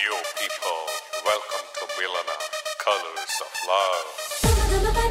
Yo, people, welcome to Milana Colors of Love.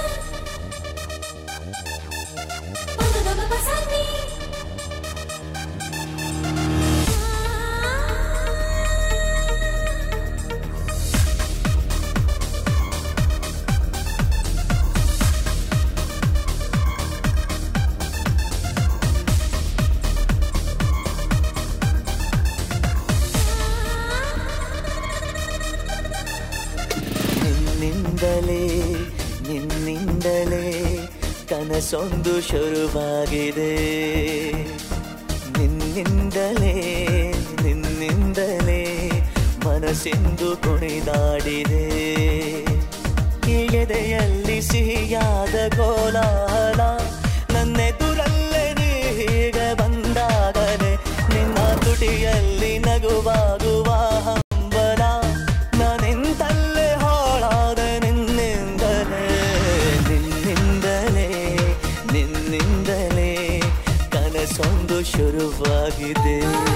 ನಿನ್ನಿಂದಲೇ ನಿನ್ನಿಂದಲೇ ಕನಸೊಂದು ಶುರುವಾಗಿದೆ ನಿನ್ನಿಂದಲೇ ನಿನ್ನಿಂದಲೇ ಮನಸ್ಸೆಂದು ಕುಣಿದಾಡಿದೆ ಈ ಎದೆಯಲ್ಲಿ ಸಿಹಿಯಾದ ಕೋಲಾಹಲ ನನ್ನೆದುರಲ್ಲೇ ನೀಗ ಬಂದಾಗಲೇ ನಿನ್ನ ತುಟಿಯಲ್ಲಿ ನಗುವಾಗುವ ಹಂಬಲ ನಾನಿಂತಲ್ಲೇ ಹಾಳಾದ ನಿನ್ನಿಂದಲೇ ನಿನ್ನಿಂದಲೇ ನಿನ್ನಿಂದಲೇ ಕನಸೊಂದು ಶುರುವಾಗಿದೆ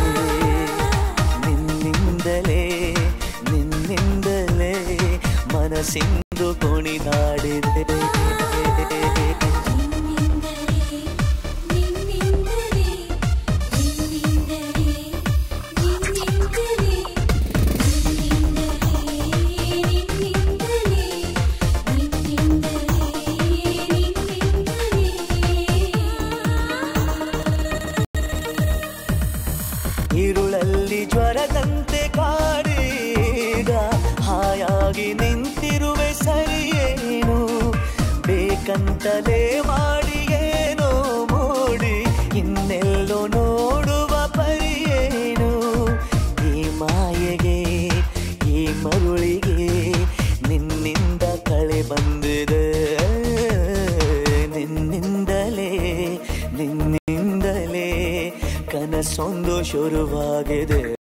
ನಿನ್ನಿಂದಲೇ ನಿನ್ನಿಂದಲೇ ಮನಸ್ಸಿಂದು ಕುಣಿದಾಡಿದೆ ഇരുಳಲ್ಲಿ ಜ್ವರದಂತೆ ಕಾಡೀಗ ಹಾಯಾಗಿ ನಿಂತಿರುವೆ ಸರಿಯೇನು ಬೇಕಂತಲೇ ಮಾಡಿ ಏನೋ ಮೂಡಿ ಇನ್ನೆಲ್ಲೋ ನೋಡುವ ಪರಿಯೇನು ಈ ಮಾಯೆಗೆ ಈ ಮರುಳಿಗೆ ನಿನ್ನಿಂದ ಕಳೆ ಬಂದಿದೆ ನಿನ್ನಿಂದಲೇ ನಿನ್ನಿಂದಲೇ ಕನಸೊಂದು ಶುರುವಾಗಿದೆ